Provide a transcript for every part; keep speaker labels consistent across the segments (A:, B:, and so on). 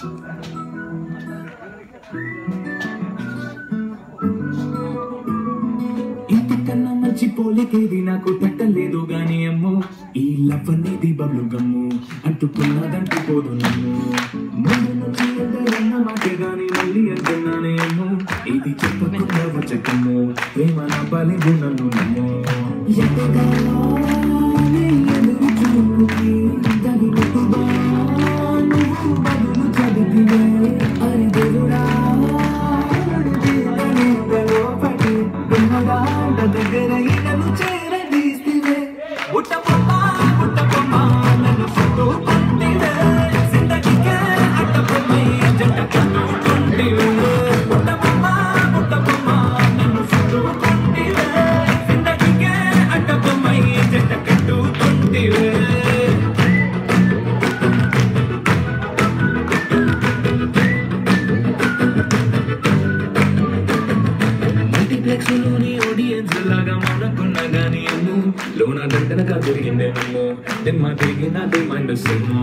A: ఇంతకన్నా మంచి పోలికేది నాకు తట్టలేదు గాని అమ్మో ఈ లవ్ అనేది బబ్లు గమ్ము అంటుకున్నదంటూ పోదు నమ్ము ముందు నుంచి ఎందరన్న మాటే గాని మళ్ళీ అంటున్నానే అమ్మో ఇది చెప్పకుండా వచ్చకమ్ము ప్రేమ నా బలిగు నన్ను నమ్ము ఎదగానే ఎదురు చూపుకి తగినట్టుగా నువ్వు బదులు చదివివే అరి దేవుడా దగ్గర నన్ను చేరదీస్తే ఉట్టబొమ్మ ఉట్టబొమ్మ నన్ను చుట్టుకుంటివే జిందగీకే అట్టబొమ్మ జంట కట్టుకుంటివే ఉట్టబొమ్మ ఉట్టబొమ్మ నన్ను చుట్టుకుంటివే జిందగీకే అట్టబొమ్మ జంట కట్టుకుంటివే మల్టీప్లెక్స్ లోని ఆడియన్స్ లాగా మౌనకున్నా గానీ అమ్ము లోన దండనగా జరిగిందే నమ్ము దిమ్మ తిరిగిన దిమ్మండు సిమ్ము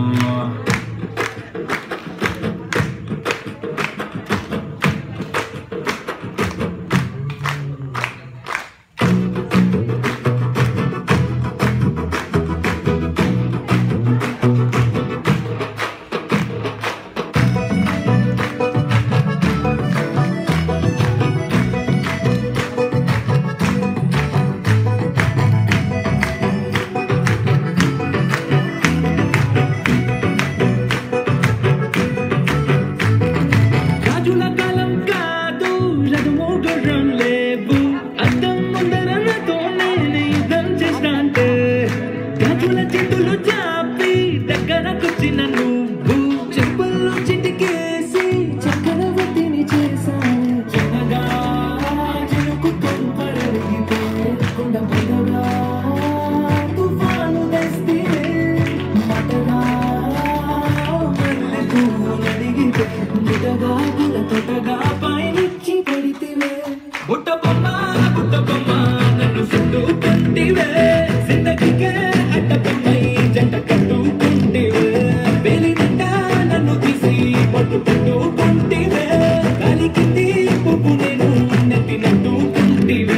A: రాజుల కాలం కాదు రథము గుర్రం లేవు అద్దం ముందర నాతో నేను యుద్ధం చేస్తాంటే గాజుల చేతులు చాపి దగ్గరకొచ్చిన నువ్వు చెప్పుల్లో చిటికేసి చక్రవర్తిని చేశాను చిన్నగా చెరుకు కొంపరడిగితే కొండ పడగా తుఫాను తెస్తే మటగా మల్లె పువ్వు నడిగితే ముటగా గుల తొటగా పైనుచ్చి పడితివే బుట్ట బొమ్మ బుట్ట బొమ్మ నన్ను చుట్టుకుంటివే జిందగీకే అడ్డ బొమ్మై జంట కట్టుకుంటివే వేలి నిండా నన్ను తీసి పట్టు పట్టుకుంటివే గాలి కింది పువ్వు నేను నెత్తినట్టుకుంటివే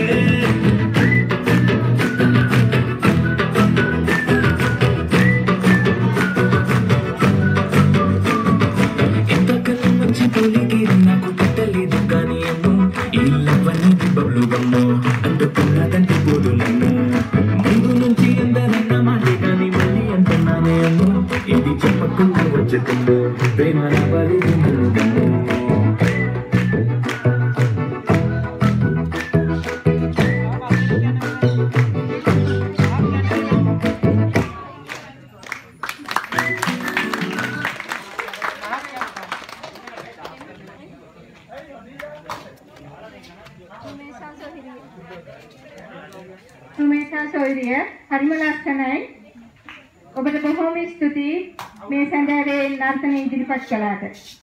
A: ఎంతకన్నా మంచి పోలికి నాకు పట్టలేదు కానీ అమ్మో ఈ లవ్ అనేది బబ్లు గమ్ము అంటుకున్నదంటే పోదు నన్ను ముందు నుంచి ఎందరన్న మాటే కానీ మళ్ళీ అంటున్నానే అమ్మో ఇది చెప్పకుండా వచ్చేతుందో ప్రేమ రావాలి నన్ను గమ్ము
B: සුමේෂා සොයිරිය හරිම ලස්සනයි. ඔබට බොහොම ස්තුතියි මේ සඳහේ නර්තන ඉදිරිපත් කළාට.